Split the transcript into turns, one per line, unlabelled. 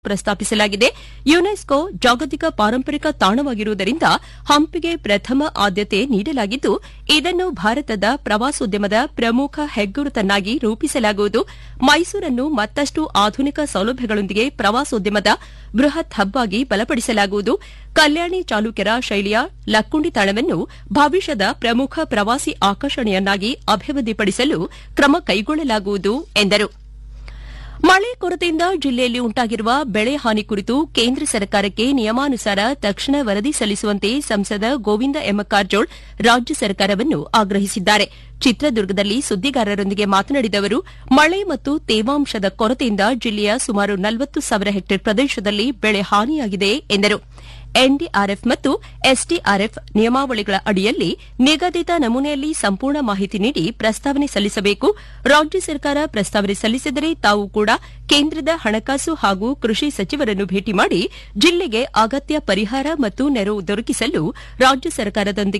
ಪ್ರಸ್ತಾಪಿಸಲಾಗಿದೆ ಯುನೆಸ್ಕೋ ಜಾಗತಿಕ ಪಾರಂಪರಿಕ ತಾಣವಾಗಿರುವುದರಿಂದ ಹಂಪಿಗೆ ಪ್ರಥಮ ಆದ್ಯತೆ ನೀಡಲಾಗಿದ್ದು ಇದನ್ನು ಭಾರತದ ಪ್ರವಾಸೋದ್ಯಮದ ಪ್ರಮುಖ ಹೆಗ್ಗುರುತನ್ನಾಗಿ ರೂಪಿಸಲಾಗುವುದು ಮೈಸೂರನ್ನು ಮತ್ತಷ್ಟು ಆಧುನಿಕ ಸೌಲಭ್ಯಗಳೊಂದಿಗೆ ಪ್ರವಾಸೋದ್ಯಮದ ಬೃಹತ್ ಹಬ್ ಆಗಿ ಬಲಪಡಿಸಲಾಗುವುದು ಕಲ್ಯಾಣಿ ಚಾಲುಕ್ಯರ ಶೈಲಿಯ ಲಕ್ಕುಂಡಿ ತಾಣವನ್ನು ಭವಿಷ್ಯದ ಪ್ರಮುಖ ಪ್ರವಾಸಿ ಆಕರ್ಷಣೆಯನ್ನಾಗಿ ಅಭಿವೃದ್ಧಿಪಡಿಸಲು ಕ್ರಮ ಕೈಗೊಳ್ಳಲಾಗುವುದು ಎಂದರು ಮಳೆ ಕೊರತೆಯಿಂದ ಜಿಲ್ಲೆಯಲ್ಲಿ ಉಂಟಾಗಿರುವ ಬೆಳೆ ಹಾನಿ ಕುರಿತು ಕೇಂದ್ರ ಸರ್ಕಾರಕ್ಕೆ ನಿಯಮಾನುಸಾರ ತಕ್ಷಣ ವರದಿ ಸಲ್ಲಿಸುವಂತೆ ಸಂಸದ ಗೋವಿಂದ ಎಂ ಕಾರಜೋಳ್ ರಾಜ್ಯ ಸರ್ಕಾರವನ್ನು ಆಗ್ರಹಿಸಿದ್ದಾರೆ ಚಿತ್ರದುರ್ಗದಲ್ಲಿ ಸುದ್ದಿಗಾರರೊಂದಿಗೆ ಮಾತನಾಡಿದ ಅವರು ಮಳೆ ಮತ್ತು ತೇವಾಂಶದ ಕೊರತೆಯಿಂದ ಜಿಲ್ಲೆಯ ಸುಮಾರು ನಲವತ್ತು ಸಾವಿರ ಹೆಕ್ಟೇರ್ ಪ್ರದೇಶದಲ್ಲಿ ಬೆಳೆ ಹಾನಿಯಾಗಿದೆ ಎಂದರು ಎನ್ಡಿಆರ್ಎಫ್ ಮತ್ತು ಎಸ್ಡಿಆರ್ಎಫ್ ನಿಯಮಾವಳಿಗಳ ಅಡಿಯಲ್ಲಿ ನಿಗದಿತ ನಮೂನೆಯಲ್ಲಿ ಸಂಪೂರ್ಣ ಮಾಹಿತಿ ನೀಡಿ ಪ್ರಸ್ತಾವನೆ ಸಲ್ಲಿಸಬೇಕು ರಾಜ್ಯ ಸರ್ಕಾರ ಪ್ರಸ್ತಾವನೆ ಸಲ್ಲಿಸಿದರೆ ತಾವು ಕೂಡ ಕೇಂದ್ರದ ಹಣಕಾಸು ಹಾಗೂ ಕೃಷಿ ಸಚಿವರನ್ನು ಭೇಟಿ ಮಾಡಿ ಜಿಲ್ಲೆಗೆ ಅಗತ್ಯ ಪರಿಹಾರ ಮತ್ತು ನೆರವು ದೊರಕಿಸಲು ರಾಜ್ಯ ಸರ್ಕಾರದೊಂದಿಗೆ